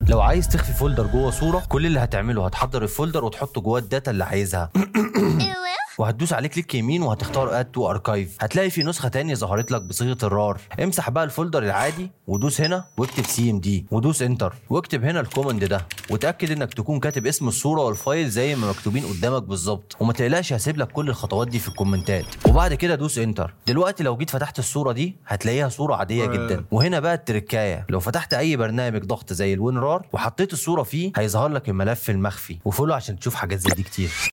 لو عايز تخفي فولدر جوه صوره كل اللي هتعمله هتحضر الفولدر وتحط جواه الداتا اللي عايزها وهتدوس عليه كليك يمين وهتختار اد تو اركايف هتلاقي في نسخه تانية ظهرت لك بصيغه الرار امسح بقى الفولدر العادي ودوس هنا واكتب سي ام دي ودوس انتر واكتب هنا الكوماند ده وتاكد انك تكون كاتب اسم الصوره والفايل زي ما مكتوبين قدامك بالظبط وما تقلقش هسيب لك كل الخطوات دي في الكومنتات وبعد كده دوس انتر دلوقتي لو جيت فتحت الصوره دي هتلاقيها صوره عاديه جدا وهنا بقى التركايه لو فتحت اي برنامج ضغط زي الوين رار وحطيت الصوره فيه هيظهر لك الملف المخفي وفولو عشان تشوف حاجات زي دي كتير